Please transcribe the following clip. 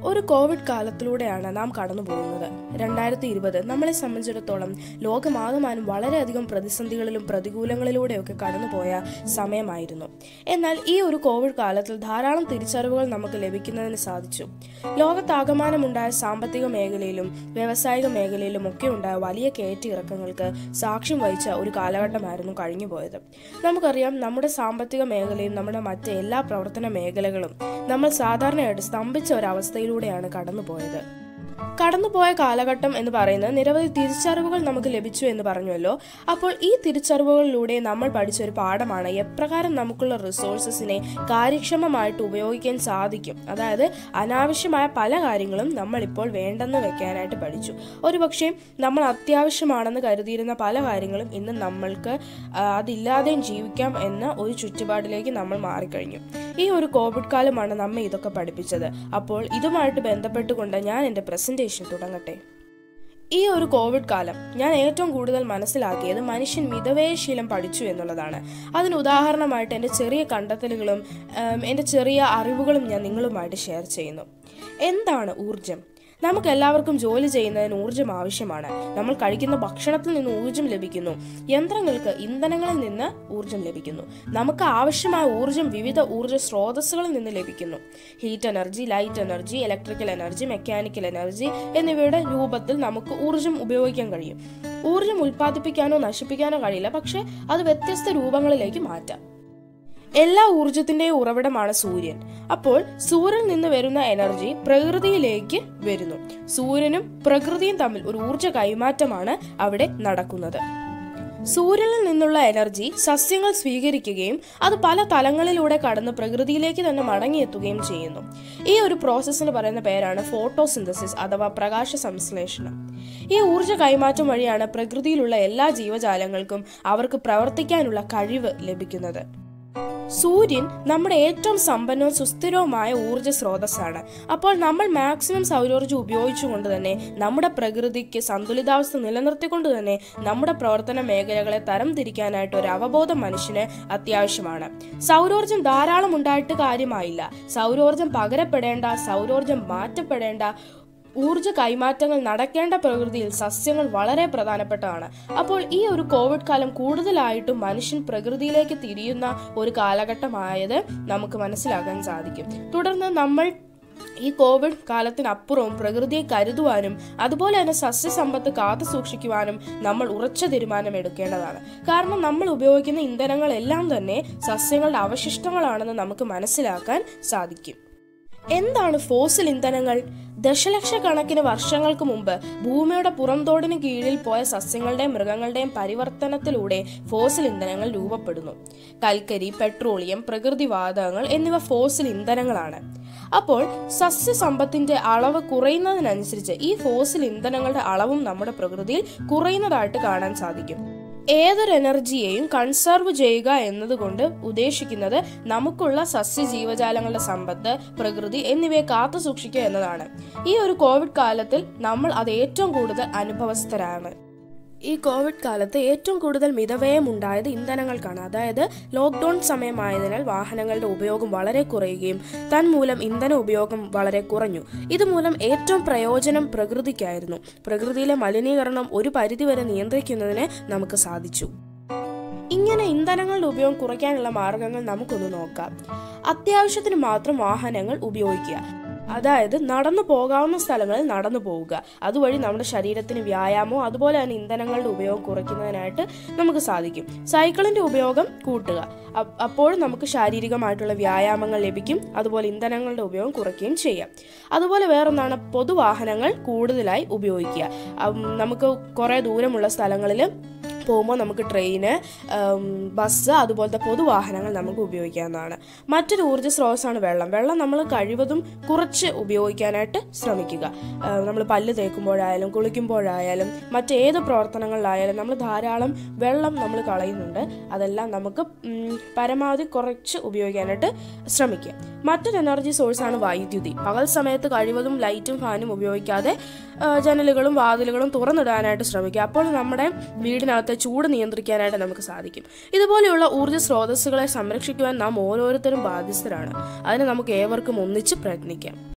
ഒരു കോവിഡ് കാലത്തിലൂടെയാണ് നാം കടന്നു പോകുന്നത് രണ്ടായിരത്തി ഇരുപത് നമ്മളെ സംബന്ധിച്ചിടത്തോളം ലോകമാകമാനം വളരെയധികം പ്രതിസന്ധികളിലും പ്രതികൂലങ്ങളിലൂടെയൊക്കെ കടന്നുപോയ സമയമായിരുന്നു എന്നാൽ ഈ ഒരു കോവിഡ് കാലത്തിൽ ധാരാളം തിരിച്ചറിവുകൾ നമുക്ക് ലഭിക്കുന്നതിന് സാധിച്ചു ലോകത്താകമാനമുണ്ടായ സാമ്പത്തിക മേഖലയിലും വ്യാവസായിക മേഖലയിലും ഒക്കെ ഉണ്ടായ വലിയ കയറ്റിയിറക്കങ്ങൾക്ക് സാക്ഷ്യം വഹിച്ച ഒരു കാലഘട്ടമായിരുന്നു കഴിഞ്ഞുപോയത് നമുക്കറിയാം നമ്മുടെ സാമ്പത്തിക മേഖലയും നമ്മുടെ മറ്റ് എല്ലാ പ്രവർത്തന മേഖലകളും നമ്മൾ സാധാരണയായിട്ട് സ്തംഭിച്ച ഒരവസ്ഥയിലൂടെയാണ് കടന്നുപോയത് കടന്നുപോയ കാലഘട്ടം എന്ന് പറയുന്നത് നിരവധി തിരിച്ചറിവുകൾ നമുക്ക് ലഭിച്ചു എന്ന് പറഞ്ഞുവല്ലോ അപ്പോൾ ഈ തിരിച്ചറിവുകളിലൂടെ നമ്മൾ പഠിച്ച ഒരു പാഠമാണ് എപ്രകാരം നമുക്കുള്ള റിസോഴ്സസിനെ കാര്യക്ഷമമായിട്ട് ഉപയോഗിക്കാൻ സാധിക്കും അതായത് അനാവശ്യമായ പല കാര്യങ്ങളും നമ്മൾ ഇപ്പോൾ വേണ്ടെന്ന് വെക്കാനായിട്ട് പഠിച്ചു ഒരുപക്ഷെ നമ്മൾ അത്യാവശ്യമാണെന്ന് കരുതിയിരുന്ന പല കാര്യങ്ങളും ഇന്ന് നമ്മൾക്ക് ആ, അതില്ലാതെയും ജീവിക്കാം എന്ന ഒരു ചുറ്റുപാടിലേക്ക് നമ്മൾ മാറിക്കഴിഞ്ഞു ഈ ഒരു കോവിഡ് കാലമാണ് നമ്മെ ഇതൊക്കെ പഠിപ്പിച്ചത് അപ്പോൾ ഇതുമായിട്ട് ബന്ധപ്പെട്ടുകൊണ്ട് ഞാൻ എൻ്റെ പ്രസന്റേഷൻ തുടങ്ങട്ടെ ഈ ഒരു കോവിഡ് കാലം ഞാൻ ഏറ്റവും കൂടുതൽ മനസ്സിലാക്കിയത് മനുഷ്യൻ മിതവേ ശീലം പഠിച്ചു എന്നുള്ളതാണ് അതിന് ഉദാഹരണമായിട്ട് എൻ്റെ ചെറിയ കണ്ടെത്തലുകളും ഉം, എൻ്റെ ചെറിയ അറിവുകളും ഞാൻ നിങ്ങളുമായിട്ട് ഷെയർ ചെയ്യുന്നു എന്താണ് ഊർജം നമുക്ക് എല്ലാവർക്കും ജോലി ചെയ്യുന്നതിന് ഊർജം ആവശ്യമാണ് നമ്മൾ കഴിക്കുന്ന ഭക്ഷണത്തിൽ നിന്ന് ഊർജം ലഭിക്കുന്നു യന്ത്രങ്ങൾക്ക് ഇന്ധനങ്ങളിൽ നിന്ന് ഊർജം ലഭിക്കുന്നു നമുക്ക് ആവശ്യമായ ഊർജം വിവിധ ഊർജ സ്രോതസ്സുകളിൽ നിന്ന് ലഭിക്കുന്നു heat energy light energy electrical energy mechanical energy എന്നിവയുടെ രൂപത്തിൽ നമുക്ക് ഊർജം ഉപയോഗിക്കാൻ കഴിയും ഊർജം ഉൽപ്പാദിപ്പിക്കാനോ നശിപ്പിക്കാനോ കഴിയില്ല പക്ഷേ അത് വ്യത്യസ്ത രൂപങ്ങളിലേക്ക് മാറ്റാം എല്ലാ ഊർജത്തിന്റെയും ഉറവിടമാണ് സൂര്യൻ അപ്പോൾ സൂര്യനിൽ നിന്ന് വരുന്ന എനർജി പ്രകൃതിയിലേക്ക് വരുന്നു സൂര്യനും പ്രകൃതിയും തമ്മിൽ ഒരു ഊർജ കൈമാറ്റമാണ് അവിടെ നടക്കുന്നത് സൂര്യനിൽ നിന്നുള്ള എനർജി സസ്യങ്ങൾ സ്വീകരിക്കുകയും അത് പല തലങ്ങളിലൂടെ കടന്ന് പ്രകൃതിയിലേക്ക് തന്നെ മടങ്ങിയെത്തുകയും ചെയ്യുന്നു ഈ ഒരു പ്രോസസ്സിന് പറയുന്ന പേരാണ് ഫോട്ടോസിന്തസിസ് അഥവാ പ്രകാശ സംശ്ലേഷണം ഈ ഊർജ കൈമാറ്റം വഴിയാണ് പ്രകൃതിയിലുള്ള എല്ലാ ജീവജാലങ്ങൾക്കും അവർക്ക് പ്രവർത്തിക്കാനുള്ള കഴിവ് ലഭിക്കുന്നത് സൂര്യൻ നമ്മുടെ ഏറ്റവും സമ്പന്നവും സുസ്ഥിരവുമായ ഊർജ്ജ സ്രോതസ്സാണ് അപ്പോൾ നമ്മൾ മാക്സിമം സൗരോർജ്ജം ഉപയോഗിച്ചുകൊണ്ട് തന്നെ നമ്മുടെ പ്രകൃതിക്ക് സന്തുലിതാവസ്ഥ നിലനിർത്തിക്കൊണ്ട് തന്നെ നമ്മുടെ പ്രവർത്തന മേഖലകളെ തരംതിരിക്കാനായിട്ട് ഒരു അവബോധം മനുഷ്യന് അത്യാവശ്യമാണ് സൗരോർജ്ജം ധാരാളം ഉണ്ടായിട്ട് കാര്യമായില്ല സൗരോർജ്ജം പകരപ്പെടേണ്ട സൗരോർജ്ജം മാറ്റപ്പെടേണ്ട ഊർജ കൈമാറ്റങ്ങൾ നടക്കേണ്ട പ്രകൃതിയിൽ സസ്യങ്ങൾ വളരെ പ്രധാനപ്പെട്ടതാണ് അപ്പോൾ ഈ ഒരു കോവിഡ് കാലം കൂടുതലായിട്ടും മനുഷ്യൻ പ്രകൃതിയിലേക്ക് തിരിയുന്ന ഒരു കാലഘട്ടമായത് നമുക്ക് മനസ്സിലാക്കാൻ സാധിക്കും തുടർന്ന് നമ്മൾ ഈ കോവിഡ് കാലത്തിനപ്പുറവും പ്രകൃതിയെ കരുതുവാനും അതുപോലെ തന്നെ സസ്യസമ്പത്ത് കാത്തു സൂക്ഷിക്കുവാനും നമ്മൾ ഉറച്ച തീരുമാനം എടുക്കേണ്ടതാണ് കാരണം നമ്മൾ ഉപയോഗിക്കുന്ന ഇന്ധനങ്ങളെല്ലാം തന്നെ സസ്യങ്ങളുടെ അവശിഷ്ടങ്ങളാണെന്ന് നമുക്ക് മനസ്സിലാക്കാൻ സാധിക്കും എന്താണ് ഫോസിൽ ഇന്ധനങ്ങൾ ദശലക്ഷക്കണക്കിന് വർഷങ്ങൾക്ക് മുമ്പ് ഭൂമിയുടെ പുറംതോടിന് കീഴിൽ പോയ സസ്യങ്ങളുടെയും മൃഗങ്ങളുടെയും പരിവർത്തനത്തിലൂടെ ഫോസിൽ ഇന്ധനങ്ങൾ രൂപപ്പെടുന്നു കൽക്കരി പെട്രോളിയം പ്രകൃതിവാതകങ്ങൾ എന്നിവ ഫോസിൽ ഇന്ധനങ്ങളാണ് അപ്പോൾ സസ്യസമ്പത്തിന്റെ അളവ് കുറയുന്നതിനനുസരിച്ച് ഈ ഫോസിൽ ഇന്ധനങ്ങളുടെ അളവും നമ്മുടെ പ്രകൃതിയിൽ കുറയുന്നതായിട്ട് കാണാൻ സാധിക്കും ഏതൊരു എനർജിയെയും കൺസർവ് ചെയ്യുക എന്നതുകൊണ്ട് ഉദ്ദേശിക്കുന്നത് നമുക്കുള്ള സസ്യ ജീവജാലങ്ങളുടെ സമ്പത്ത് പ്രകൃതി എന്നിവയെ കാത്തു സൂക്ഷിക്കുക എന്നതാണ് ഈ ഒരു കോവിഡ് കാലത്തിൽ നമ്മൾ അത് ഏറ്റവും കൂടുതൽ അനുഭവസ്ഥരാണ് ഈ കോവിഡ് കാലത്ത് ഏറ്റവും കൂടുതൽ മിതവ്യയം ഉണ്ടായത് ഇന്ധനങ്ങൾക്കാണ് അതായത് ലോക്ക്ഡൌൺ സമയമായതിനാൽ വാഹനങ്ങളുടെ ഉപയോഗം വളരെ കുറയുകയും തന്മൂലം ഇന്ധന ഉപയോഗം വളരെ കുറഞ്ഞു ഇതുമൂലം ഏറ്റവും പ്രയോജനം പ്രകൃതിക്കായിരുന്നു പ്രകൃതിയിലെ മലിനീകരണം ഒരു പരിധിവരെ നിയന്ത്രിക്കുന്നതിന് നമുക്ക് സാധിച്ചു ഇങ്ങനെ ഇന്ധനങ്ങളുടെ ഉപയോഗം കുറയ്ക്കാനുള്ള മാർഗങ്ങൾ നമുക്കൊന്ന് നോക്കാം അത്യാവശ്യത്തിന് മാത്രം വാഹനങ്ങൾ ഉപയോഗിക്കുക അതായത് നടന്നു പോകാവുന്ന സ്ഥലങ്ങളിൽ നടന്നു പോവുക അതുവഴി നമ്മുടെ ശരീരത്തിന് വ്യായാമവും അതുപോലെ തന്നെ ഇന്ധനങ്ങളുടെ ഉപയോഗം കുറയ്ക്കുന്നതിനായിട്ട് നമുക്ക് സാധിക്കും സൈക്കിളിന്റെ ഉപയോഗം കൂട്ടുക അ- അപ്പോൾ നമുക്ക് ശാരീരികമായിട്ടുള്ള വ്യായാമങ്ങൾ ലഭിക്കും അതുപോലെ ഇന്ധനങ്ങളുടെ ഉപയോഗം കുറയ്ക്കുകയും ചെയ്യാം അതുപോലെ വേറൊന്നാണ് പൊതുവാഹനങ്ങൾ കൂടുതലായി ഉപയോഗിക്കുക അം, നമുക്ക് കുറേ ദൂരമുള്ള സ്ഥലങ്ങളിൽ പോകുമ്പോൾ നമുക്ക് ട്രെയിന് ഉം, ബസ് അതുപോലത്തെ പൊതുവാഹനങ്ങൾ നമുക്ക് ഉപയോഗിക്കാവുന്നതാണ് മറ്റൊരു ഊർജ്ജ സ്രോതസ്സാണ് വെള്ളം വെള്ളം നമ്മൾ കഴിവതും കുറച്ച് ഉപയോഗിക്കാനായിട്ട് ശ്രമിക്കുക നമ്മൾ പല്ല് തേക്കുമ്പോഴായാലും കുളിക്കുമ്പോഴായാലും മറ്റേത് പ്രവർത്തനങ്ങളിലായാലും നമ്മൾ ധാരാളം വെള്ളം നമ്മൾ കളയുന്നുണ്ട് അതെല്ലാം നമുക്ക് ഉം, പരമാവധി കുറച്ച് ഉപയോഗിക്കാനായിട്ട് ശ്രമിക്കുക മറ്റൊരു എനർജി സോഴ്സാണ് വൈദ്യുതി പകൽ സമയത്ത് കഴിവതും ലൈറ്റും ഫാനും ഉപയോഗിക്കാതെ ആ, ജനലുകളും വാതിലുകളും തുറന്നിടാനായിട്ട് ശ്രമിക്കുക അപ്പോൾ നമ്മുടെ വീടിനകത്തെ ചൂട് നിയന്ത്രിക്കാനായിട്ട് നമുക്ക് സാധിക്കും ഇതുപോലെയുള്ള ഊർജ്ജ സ്രോതസ്സുകളെ സംരക്ഷിക്കുവാൻ നാം ഓരോരുത്തരും ബാധ്യസ്ഥരാണ് അതിന് നമുക്ക് ഏവർക്കും ഒന്നിച്ച് പ്രയത്നിക്കാം